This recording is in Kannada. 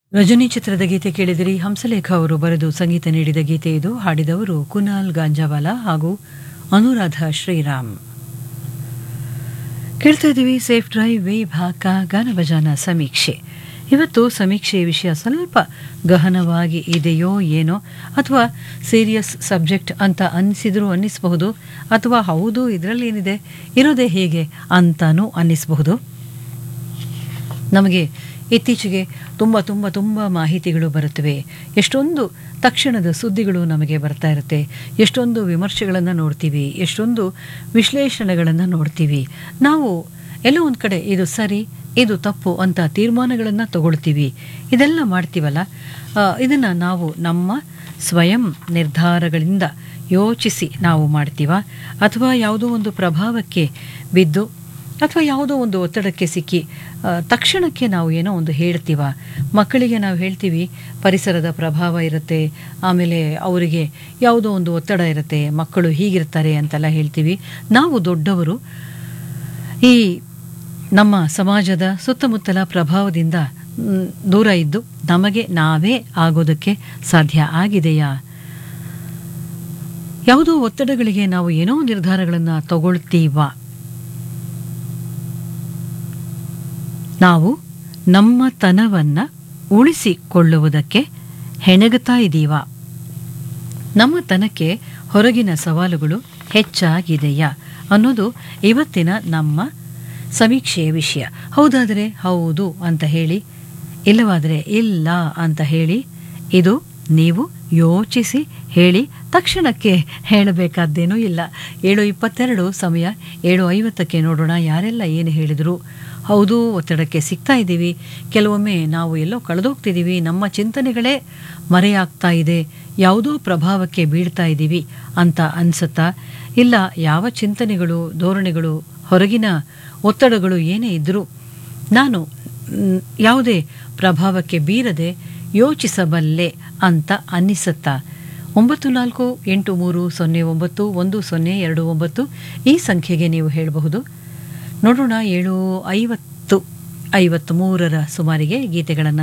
ರಜನಿ ಚಿತ್ರದ ಗೀತೆ ಕೇಳಿದಿರಿ ಹಂಸಲೇಖ ಅವರು ಬರೆದು ಸಂಗೀತ ನೀಡಿದ ಗೀತೆ ಇದು ಹಾಡಿದವರು ಕುನಾಲ್ ಗಾಂಜಾವಾಲಾ ಹಾಗೂ ಅನುರಾಧ ಶ್ರೀರಾಮ್ ಕೇಳ್ತಾ ಇದ್ದೀವಿ ಸೇಫ್ ಡ್ರೈವ್ ವೇ ಭಾಕ ಗಾನ ಭಜಾನ ಸಮೀಕ್ಷೆ ಇವತ್ತು ಸಮೀಕ್ಷೆಯ ವಿಷಯ ಸ್ವಲ್ಪ ಗಹನವಾಗಿ ಇದೆಯೋ ಏನೋ ಅಥವಾ ಸೀರಿಯಸ್ ಸಬ್ಜೆಕ್ಟ್ ಅಂತ ಅನ್ನಿಸಿದರೂ ಅನ್ನಿಸಬಹುದು ಅಥವಾ ಹೌದು ಇದರಲ್ಲಿ ಏನಿದೆ ಇರೋದೇ ಹೇಗೆ ಅಂತಾನೂ ಅನ್ನಿಸಬಹುದು ನಮಗೆ ಇತ್ತೀಚೆಗೆ ತುಂಬ ತುಂಬ ತುಂಬ ಮಾಹಿತಿಗಳು ಬರುತ್ತವೆ ಎಷ್ಟೊಂದು ತಕ್ಷಣದ ಸುದ್ದಿಗಳು ನಮಗೆ ಬರ್ತಾ ಇರುತ್ತೆ ಎಷ್ಟೊಂದು ವಿಮರ್ಶೆಗಳನ್ನು ನೋಡ್ತೀವಿ ಎಷ್ಟೊಂದು ವಿಶ್ಲೇಷಣೆಗಳನ್ನು ನೋಡ್ತೀವಿ ನಾವು ಎಲ್ಲೋ ಒಂದು ಕಡೆ ಇದು ಸರಿ ಇದು ತಪ್ಪು ಅಂತ ತೀರ್ಮಾನಗಳನ್ನು ತಗೊಳ್ತೀವಿ ಇದೆಲ್ಲ ಮಾಡ್ತೀವಲ್ಲ ಇದನ್ನು ನಾವು ನಮ್ಮ ಸ್ವಯಂ ನಿರ್ಧಾರಗಳಿಂದ ಯೋಚಿಸಿ ನಾವು ಮಾಡ್ತೀವ ಅಥವಾ ಯಾವುದೋ ಒಂದು ಪ್ರಭಾವಕ್ಕೆ ಬಿದ್ದು ಅಥವಾ ಯಾವುದೋ ಒಂದು ಒತ್ತಡಕ್ಕೆ ಸಿಕ್ಕಿ ತಕ್ಷಣಕ್ಕೆ ನಾವು ಏನೋ ಒಂದು ಹೇಳ್ತೀವ ಮಕ್ಕಳಿಗೆ ನಾವು ಹೇಳ್ತೀವಿ ಪರಿಸರದ ಪ್ರಭಾವ ಇರುತ್ತೆ ಆಮೇಲೆ ಅವರಿಗೆ ಯಾವುದೋ ಒಂದು ಒತ್ತಡ ಇರುತ್ತೆ ಮಕ್ಕಳು ಹೀಗಿರ್ತಾರೆ ಅಂತೆಲ್ಲ ಹೇಳ್ತೀವಿ ನಾವು ದೊಡ್ಡವರು ಈ ನಮ್ಮ ಸಮಾಜದ ಸುತ್ತಮುತ್ತಲ ಪ್ರಭಾವದಿಂದ ದೂರ ಇದ್ದು ನಮಗೆ ನಾವೇ ಆಗೋದಕ್ಕೆ ಸಾಧ್ಯ ಆಗಿದೆಯಾ ಯಾವುದೋ ಒತ್ತಡಗಳಿಗೆ ನಾವು ಏನೋ ನಿರ್ಧಾರಗಳನ್ನು ತಗೊಳ್ತೀವ ನಾವು ನಮ್ಮ ತನವನ್ನು ಉಳಿಸಿಕೊಳ್ಳುವುದಕ್ಕೆ ಹೆಣಗುತ್ತಾ ಇದ್ದೀವ ನಮ್ಮ ತನಕ್ಕೆ ಹೊರಗಿನ ಸವಾಲುಗಳು ಹೆಚ್ಚಾಗಿದೆಯಾ ಅನ್ನೋದು ಇವತ್ತಿನ ನಮ್ಮ ಸಮೀಕ್ಷೆಯ ವಿಷಯ ಹೌದಾದರೆ ಹೌದು ಅಂತ ಹೇಳಿ ಇಲ್ಲವಾದರೆ ಇಲ್ಲ ಅಂತ ಹೇಳಿ ಇದು ನೀವು ಯೋಚಿಸಿ ಹೇಳಿ ತಕ್ಷಣಕ್ಕೆ ಹೇಳಬೇಕಾದ್ದೇನೂ ಇಲ್ಲ ಏಳು ಇಪ್ಪತ್ತೆರಡು ಸಮಯ ಏಳು ಐವತ್ತಕ್ಕೆ ನೋಡೋಣ ಯಾರೆಲ್ಲ ಏನು ಹೇಳಿದರು ಹೌದು ಒತ್ತಡಕ್ಕೆ ಸಿಗ್ತಾ ಇದ್ದೀವಿ ಕೆಲವೊಮ್ಮೆ ನಾವು ಎಲ್ಲೋ ಕಳೆದೋಗ್ತಿದ್ದೀವಿ ನಮ್ಮ ಚಿಂತನೆಗಳೇ ಮರೆಯಾಗ್ತಾ ಇದೆ ಯಾವುದೋ ಪ್ರಭಾವಕ್ಕೆ ಬೀಳ್ತಾ ಇದ್ದೀವಿ ಅಂತ ಅನಿಸುತ್ತಾ ಇಲ್ಲ ಯಾವ ಚಿಂತನೆಗಳು ಧೋರಣೆಗಳು ಹೊರಗಿನ ಒತ್ತಡಗಳು ಏನೇ ಇದ್ದರೂ ನಾನು ಯಾವುದೇ ಪ್ರಭಾವಕ್ಕೆ ಬೀರದೆ ಯೋಚಿಸಬಲ್ಲೆ ಅಂತ ಅನ್ನಿಸುತ್ತಾ ಒಂಬತ್ತು ನಾಲ್ಕು ಎಂಟು ಮೂರು ಸೊನ್ನೆ ಒಂಬತ್ತು ಒಂದು ಸೊನ್ನೆ ಎರಡು ಒಂಬತ್ತು ಈ ಸಂಖ್ಯೆಗೆ ನೀವು ಹೇಳಬಹುದು ನೋಡೋಣ ಏಳು ಐವತ್ತು ಐವತ್ತ್ಮೂರರ ಸುಮಾರಿಗೆ ಗೀತೆಗಳನ್ನು